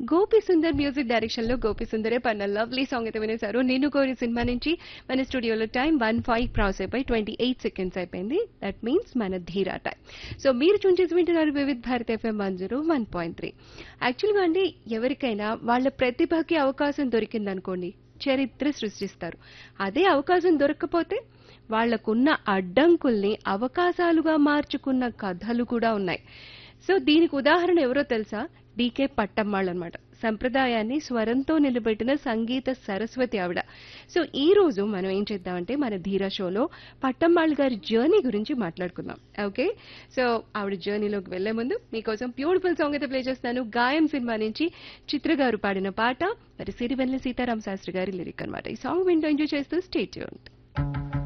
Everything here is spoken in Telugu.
గోపి సుందర్ మ్యూజిక్ డైరెక్షన్ లో గోపి సుందరే పన్న లవ్లీ సాంగ్ అయితే వినేశారు నిన్ను కోరి సినిమా నుంచి మన స్టూడియోలో టైం వన్ ఫైవ్ క్రాస్ అయిపోయి ట్వంటీ ఎయిట్ సెకండ్స్ అయిపోయింది దట్ మీన్స్ మన ధీరా టైం సో మీరు చూన్ చేసి వింటున్నారు Vividh Bharat FM one zero one point three యాక్చువల్గా అండి ఎవరికైనా వాళ్ళ ప్రతిభకి అవకాశం దొరికిందనుకోండి చరిత్ర సృష్టిస్తారు అదే అవకాశం దొరకకపోతే వాళ్లకున్న అడ్డంకుల్ని అవకాశాలుగా మార్చుకున్న కథలు కూడా ఉన్నాయి సో దీనికి ఉదాహరణ ఎవరో తెలుసా డీకే పట్టమ్మాళ్ళు అనమాట సంప్రదాయాన్ని స్వరంతో నిలబెట్టిన సంగీత సరస్వతి ఆవిడ సో ఈ రోజు మనం ఏం చేద్దామంటే మన ధీరా షోలో పట్టమ్మాళ్ళు గారి జర్నీ గురించి మాట్లాడుకుందాం ఓకే సో ఆవిడ జర్నీలోకి వెళ్లే ముందు మీకోసం బ్యూటిఫుల్ సాంగ్ అయితే ప్లే చేస్తాను గాయం సినిమా నుంచి చిత్ర గారు పాడిన పాట మరి సిరివెల్లి సీతారాం శాస్త్రి గారి లిరిక్ అనమాట ఈ సాంగ్ వింటూ ఎంజాయ్ చేస్తూ స్టేట్